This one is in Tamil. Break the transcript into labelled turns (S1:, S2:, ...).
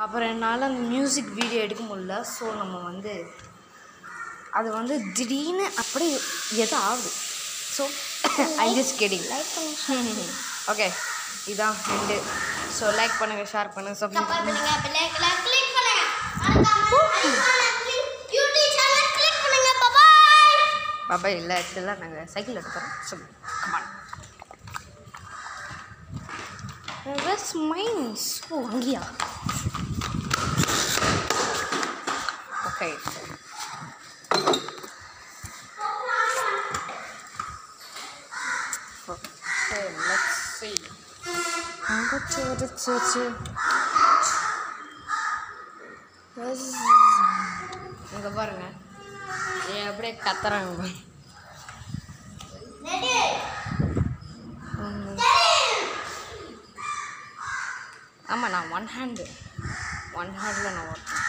S1: அப்புறம் என்னால் அந்த மியூசிக் வீடியோ எடுக்க முடியல ஸோ நம்ம வந்து அது வந்து திடீர்னு அப்படியே எதோ ஆகுது so I just getting
S2: like பண்ணுங்க
S1: ஓகே இதான் ரெண்டு ஸோ லைக் பண்ணுங்கள் ஷேர் பண்ணுங்கள் சப்ஸ்கிரைப்
S2: சப்போர்ட்
S1: பண்ணுங்கள்
S2: பண்ணுங்க பெல் ஐக்கனை கிளிக் பண்ணுங்க மறக்காம ஐகானை கிளிக் யூடியூப் சேனல் கிளிக் பண்ணுங்க பாய்
S1: பாபா இல்லை ஆக்சுவலாக நாங்கள் சைக்கிள் எடுக்கிறோம் ஸோ கமான் வெஸ் மைன்ஸ் ஓ அங்கேயா ஓகே Okay, let's see. அங்கே சரி சரி சரி இங்கே பாருங்க ஏன் அப்படியே கத்துறாங்க பாருங்க.
S2: ரெடி
S1: ம். ஆமாம் நான் ஒன் ஹேண்டு ஒன் ஹேண்டில் நான் ஓட்டுறேன்